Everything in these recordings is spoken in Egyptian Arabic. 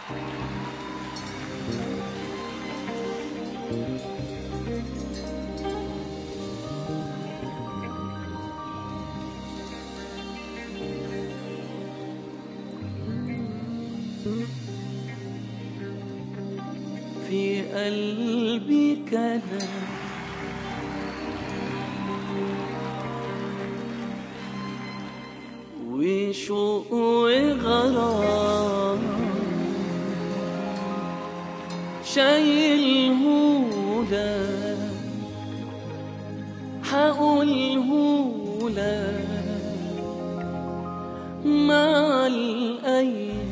في قلبي كلام وشوق وغرام شايله لك حقوله لك مع الأيام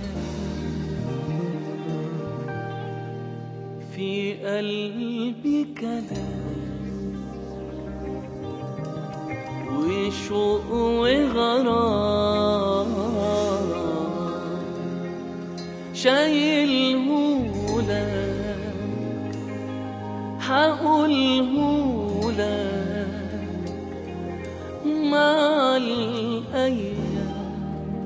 في قلبي كلام وشوق وغرام شايله لك حقوله لك مع الأيام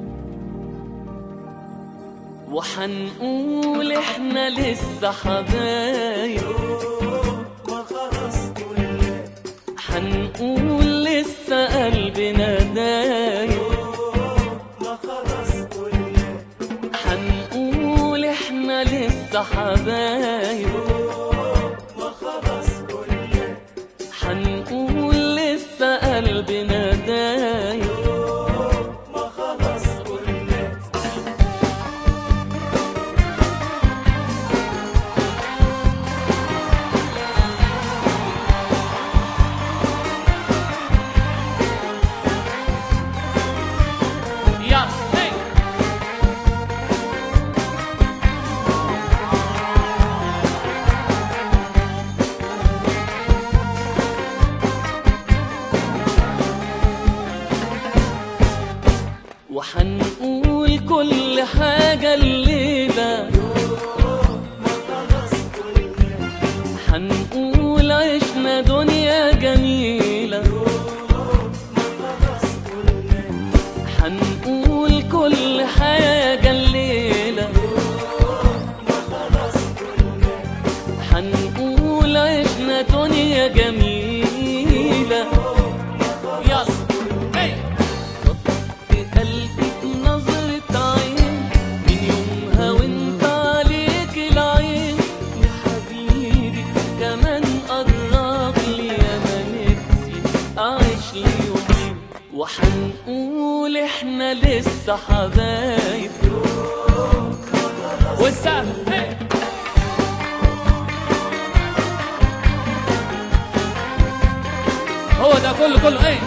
وحنقول احنا لسه حبايب ما خلاص كل حنقول لسه قلبنا دايب ما خلاص كل حنقول احنا لسه حبايب ما خلاص كل حنقول لسه قلبنا دايب ما خلاص كل يا هي وحنقول كل حاجة الليلة حنقول عشنا دنيا جميلة حنقول كل حاجة الليلة حنقول عشنا دنيا جميلة يلا هي بقلبك نظرة عين من يومها وانت عليك العين يا حبيبي كمان قرب لي انا نفسي اعيش لي يومين وحنقول احنا لسه حبايب والسهم هي هو ده كله كله ايه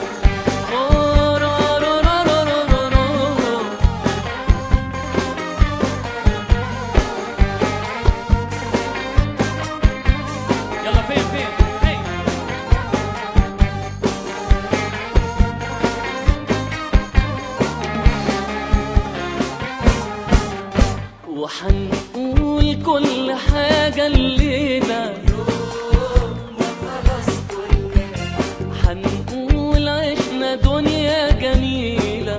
يلا فين فين هي وحنقول كل حاجة الليلة حنقول عشنا دنيا جميلة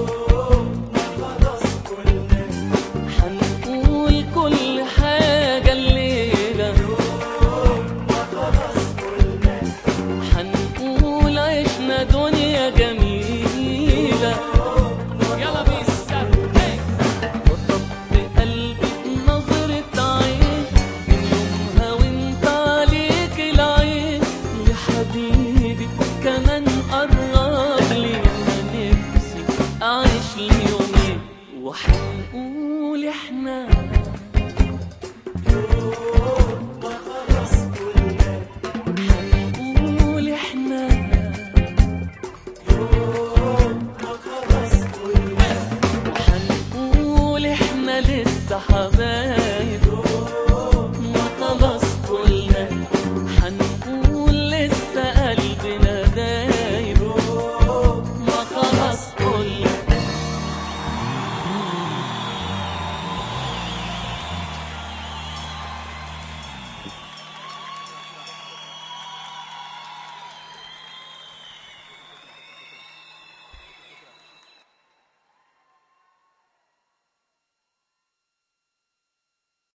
حنقول كل حاجة الليلة حنقول عشنا دنيا جميلة يلا بيسا هي وطب قلبك نظرة عين من يومها وانت عليك العين يا حبيبي كمان قرب لي انا نفسي اعيش لي يومين وحنقول احنا حنقول احنا وحنقول احنا لسه حبايب